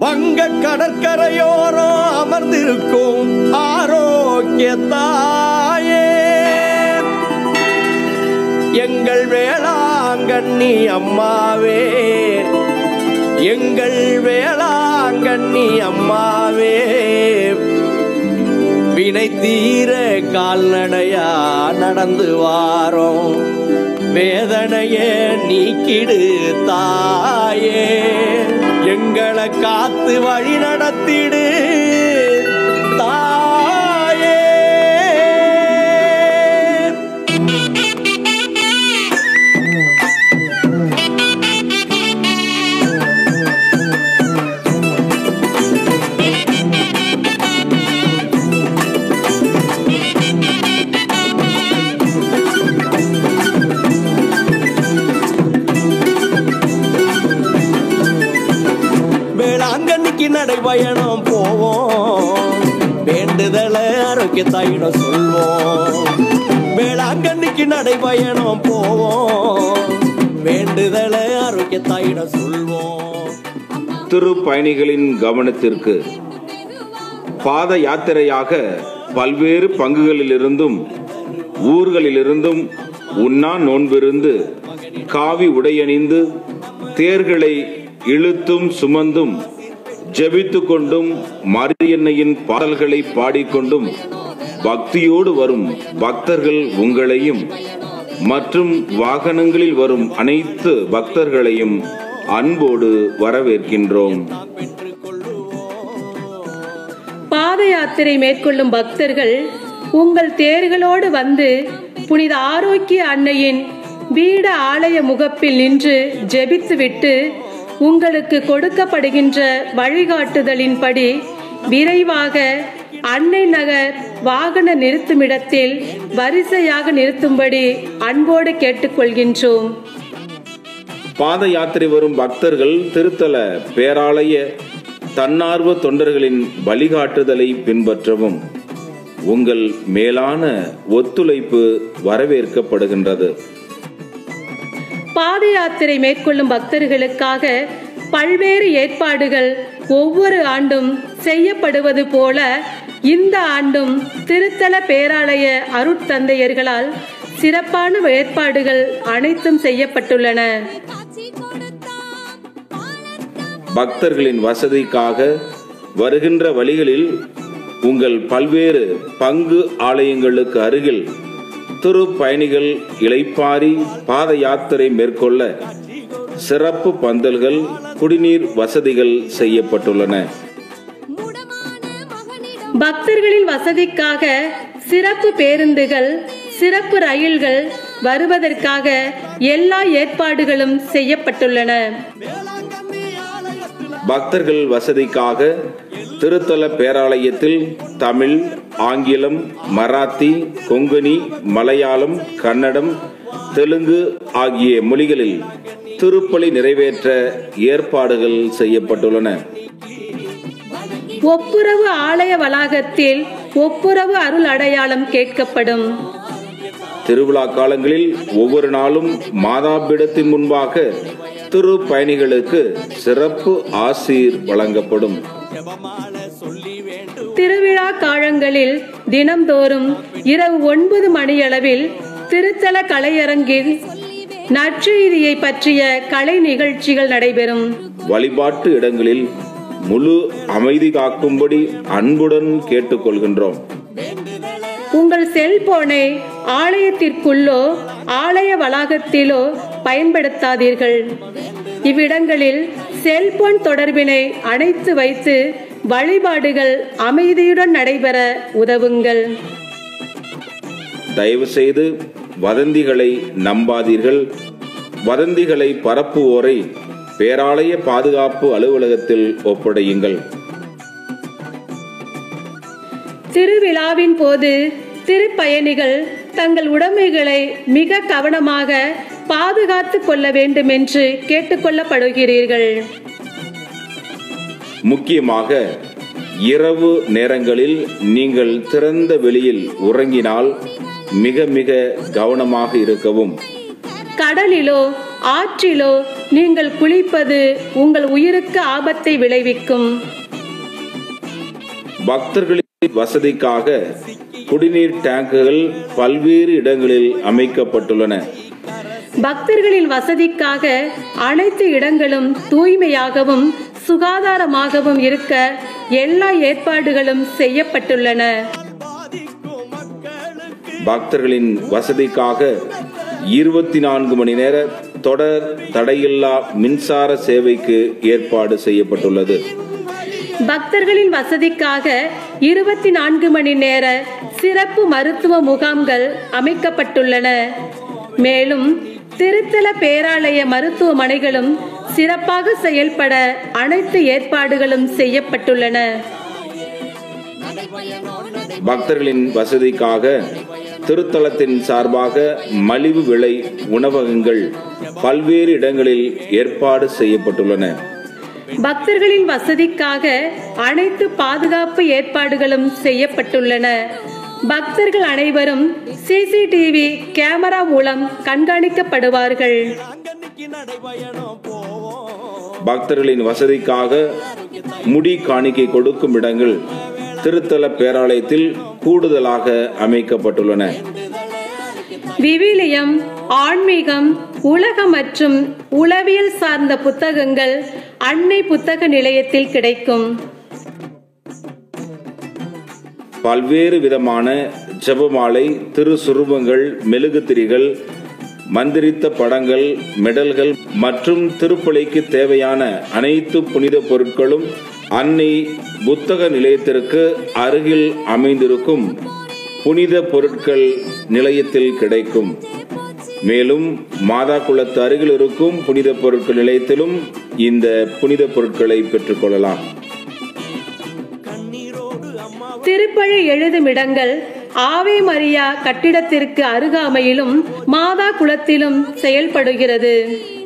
வங்க கடற்கரையோரம் அமர்ந்திருக்கும் ஆரோக்கிய தாயே எங்கள் வேளாங்கண்ணி அம்மாவே எங்கள் வேளாங்கண்ணி அம்மாவே வினை தீர கால்நடையா நடந்து வாரோம் வேதனைய நீக்கிடு தாயே எங்களை காத்து வழி நடத்திடு தாயே வேளாங்கண்ணிக்கு நடைபயணம் போவோம் வேண்டுதல ஆரோக்கிய தாயிடம் சொல்வோம் வேளாங்கண்ணிக்கு நடைபயணம் போவோம் வேண்டுதல ஆரோக்கிய தாயிடம் சொல்வோம் திருப்பயணிகளின் கவனத்திற்கு பாத யாத்திரையாக பல்வேறு பங்குகளிலிருந்தும் ஊர்களிலிருந்தும் உண்ணா நோன்பிருந்து காவி உடையணிந்து தேர்களை இழுத்தும் சுமந்தும் ஜெபித்து கொண்டும் மரியன்னையின் பாடல்களை பாடிக்கொண்டும் பக்தியோடு வரும் பக்தர்கள் உங்களையும் மற்றும் வாகனங்களில் வரும் அனைத்து பக்தர்களையும் அன்போடு வரவேற்கின்றோம் பாத யாத்திரை மேற்கொள்ளும் பக்தர்கள் உங்கள் தேர்களோடு வந்து புனித ஆரோக்கிய அன்னையின் பீட ஆலய முகப்பில் நின்று ஜெபித்துவிட்டு உங்களுக்கு கொடுக்கப்படுகின்ற வழிகாட்டுதலின்படி விரைவாக அன்னை நகர் வாகன நிறுத்துமிடத்தில் வரிசையாக நிறுத்தும்படி அன்போடு கேட்டுக்கொள்கின்றோம் பாத யாத்திரை வரும் பக்தர்கள் திருத்தல பேராலய தன்னார்வ தொண்டர்களின் வழிகாட்டுதலை பின்பற்றவும் உங்கள் மேலான ஒத்துழைப்பு வரவேற்கப்படுகின்றது பாத யாத்திரை மேற்கொள்ளும் பக்தர்களுக்காக பல்வேறு ஏற்பாடுகள் ஒவ்வொரு ஆண்டும் செய்யப்படுவது போல இந்த ஆண்டும் திருத்தல பேராலய அருட்தந்தையர்களால் சிறப்பான ஏற்பாடுகள் அனைத்தும் செய்யப்பட்டுள்ளன பக்தர்களின் வசதிக்காக வருகின்ற வழிகளில் உங்கள் பல்வேறு பங்கு ஆலயங்களுக்கு அருகில் திரு பயணிகள் இளைப்பாரி பாத யாத்திரை மேற்கொள்ள சிறப்பு பந்தல்கள் குடிநீர் வசதிகள் செய்யப்பட்டுள்ளன பக்தர்களின் வசதிக்காக சிறப்பு பேருந்துகள் சிறப்பு ரயில்கள் வருவதற்காக எல்லா ஏற்பாடுகளும் செய்யப்பட்டுள்ளன பக்தர்கள் வசதிக்காக திருத்தல பேராலயத்தில் தமிழ் ஆங்கிலம் மராத்தி கொங்கணி மலையாளம் கன்னடம் தெலுங்கு ஆகிய மொழிகளில் திருப்பலி நிறைவேற்ற ஏற்பாடுகள் செய்யப்பட்டுள்ளன ஒப்புரவு ஆலய வளாகத்தில் ஒப்புரவு அருள் அடையாளம் கேட்கப்படும் திருவிழா காலங்களில் ஒவ்வொரு நாளும் மாதாபிடத்தின் முன்பாக திரு பயணிகளுக்கு சிறப்பு ஆசீர் வழங்கப்படும் திருவிழா காலங்களில் தினம்தோறும் இரவு ஒன்பது மணியளவில் திருத்தல கலையரங்கில் நற்செய்தியை பற்றிய கலை நிகழ்ச்சிகள் நடைபெறும் வழிபாட்டு இடங்களில் முழு அமைதி காக்கும்படி அன்புடன் கேட்டுக்கொள்கின்றோம் உங்கள் செல்போனை ஆலயத்திற்குள்ளோ ஆலய வளாகத்திலோ பயன்படுத்தாதீர்கள் இவ்விடங்களில் செல்போன் தொடர்பினை அணைத்து வைத்து வழிபாடுகள் அமைதியுடன் நடைபெற உதவுங்கள் தயவு செய்து வதந்திகளை நம்பாதீர்கள் வதந்திகளை பரப்புவோரை பேராலய பாதுகாப்பு அலுவலகத்தில் ஒப்படையுங்கள் திருவிழாவின் போது திருப்பயணிகள் தங்கள் உடைமைகளை மிக கவனமாக பாதுகாத்து கொள்ள வேண்டும் என்று கேட்டுக்கொள்ளப்படுகிறீர்கள் முக்கியமாக இரவு நேரங்களில் நீங்கள் திறந்த வெளியில் உறங்கினால் மிக மிக கவனமாக இருக்கவும் கடலிலோ ஆற்றிலோ நீங்கள் குளிப்பது உங்கள் உயிருக்கு ஆபத்தை விளைவிக்கும் பக்தர்களின் வசதிக்காக குடிநீர் டேங்குகள் பல்வேறு இடங்களில் அமைக்கப்பட்டுள்ளன பக்தர்களின் வசதிக்காக அனைத்து இடங்களும் தூய்மையாகவும் சுகாதாரமாகவும் இருக்க எல்லா ஏற்பாடுகளும் செய்யப்பட்டுள்ளன பக்தர்களின் வசதிக்காக இருபத்தி நான்கு மணி நேர தொடர் தடையில்லா மின்சார சேவைக்கு ஏற்பாடு செய்யப்பட்டுள்ளது பக்தர்களின் வசதிக்காக இருபத்தி நான்கு மணி நேர சிறப்பு மருத்துவ முகாம்கள் அமைக்கப்பட்டுள்ளன மேலும் திருத்தல பேராலய மருத்துவமனைகளும் சிறப்பாக செயல்பட அனைத்து ஏற்பாடுகளும் செய்யப்பட்டுள்ளன பக்தர்களின் வசதிக்காக திருத்தலத்தின் சார்பாக மலிவு விலை உணவகங்கள் பல்வேறு இடங்களில் ஏற்பாடு செய்யப்பட்டுள்ளன பக்தர்களின் வசதிக்காக அனைத்து பாதுகாப்பு ஏற்பாடுகளும் செய்யப்பட்டுள்ளன பக்தர்கள் அனைவரும் சிசிடிவி கேமரா மூலம் கண்காணிக்கப்படுவார்கள் அங்கன்னைக்கு நடைபயணம் போவோம் பக்தர்களின் வசதிக்காக முடி காணிக்கை கொடுக்கும் இடங்கள் திருத்தல பேராலயத்தில் கூடுதலாக அமைக்கப்பட்டுள்ளன விவிலியம் ஆன்மீகம் உலக மற்றும் உளவியல் சார்ந்த புத்தகங்கள் அன்னை புத்தக நிலையத்தில் கிடைக்கும் பல்வேறு விதமான ஜெபமாலை திரு சுரூபங்கள் மெழுகுத்திரிகள் மந்திரித்த படங்கள் மெடல்கள் மற்றும் திருப்பலிக்கு தேவையான அனைத்து புனித பொருட்களும் அன்னை புத்தக நிலையத்திற்கு அருகில் அமைந்திருக்கும் புனித பொருட்கள் நிலையத்தில் கிடைக்கும் மேலும் மாதா குளத்து அருகில் இருக்கும் புனித பொருட்கள் நிலையத்திலும் இந்த புனித பொருட்களை பெற்றுக்கொள்ளலாம் கண்ணீரோடு அம்மா திருப்பழி எழுதும் இடங்கள் ஆவே மரியா கட்டிடத்திற்கு அருகாமையிலும் மாதா குளத்திலும் செயல்படுகிறது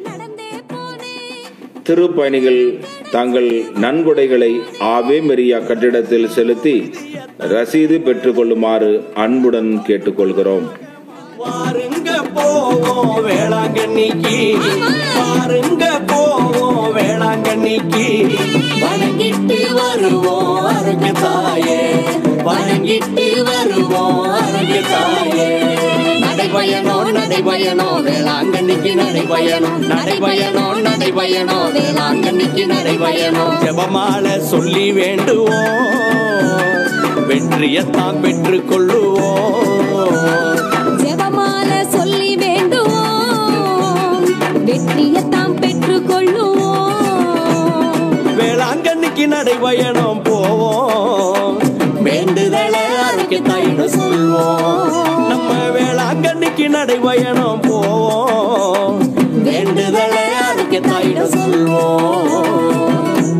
திருப்பயணிகள் தங்கள் நன்கொடைகளை ஆவே மெரியா கட்டிடத்தில் செலுத்தி ரசீது பெற்றுக்கொள்ளுமாறு அன்புடன் கேட்டுக்கொள்கிறோம் பாருங்க போவோம் வேளாங்கண்ணிக்கு பாருங்க போவோம் வேளாங்கண்ணிக்கு வணங்கிட்டு வருவோம் அருங்க தாயே வணங்கிட்டு வருவோம் அருங்க தாயே நடைபயணோ நடைபயணோ வேளாங்கண்ணிக்கு நடைபயணோ நடைபயணோ நடைபயணோ வேளாங்கண்ணிக்கு நடைபயணோ ஜெபமால சொல்லி வேண்டுவோம் வெற்றியத்தான் பெற்றுக் கொள்ளுவோம் ஜெபமால சொல்லி வேண்டுவோம் வெற்றியத்தாம் பெற்றுக் கொள்ளுவோம் வேளாங்கண்ணிக்கு நடைபயணம் போவோம் வேண்டுதலை அறுக்க தாயிடம் சொல்வோம் நம்ம வேளாங்கண்ணிக்கு நடைபயணம் போவோம் வேண்டுதலை அறுக்க தாயிடம் சொல்வோம்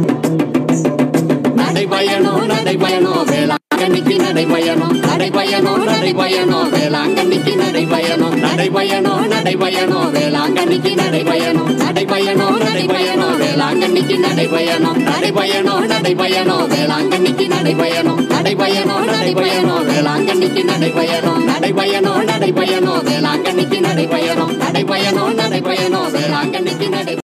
நடைபயணம் நடைபயணம் வேளாங்கண்ணிக்கு நடைபயணம் நடைபயணம் நடைபயணம் வேளாங்கண்ணிக்கு நடைபயணம் நடைபயணம் நடைபயணம் வேளாங்கண்ணிக்கு நடைபயணம் நடைபயணம் நடைபயணம் வேளாங்கண்ணிக்கு நடைபயணம் நடைபயணம் நடைபயணம் வேளாங்கண்ணிக்கு நடைபயணம் நடைபயணம் நடைபயணம் வேளாங்கண்ணிக்கு நடைபயணம் நடைபயணம் நடைபயணம் வேளாங்கண்ணிக்கு நடைபயணம் நடைபயணம் நடைபயணம் வேளாங்கண்ணிக்கு நடை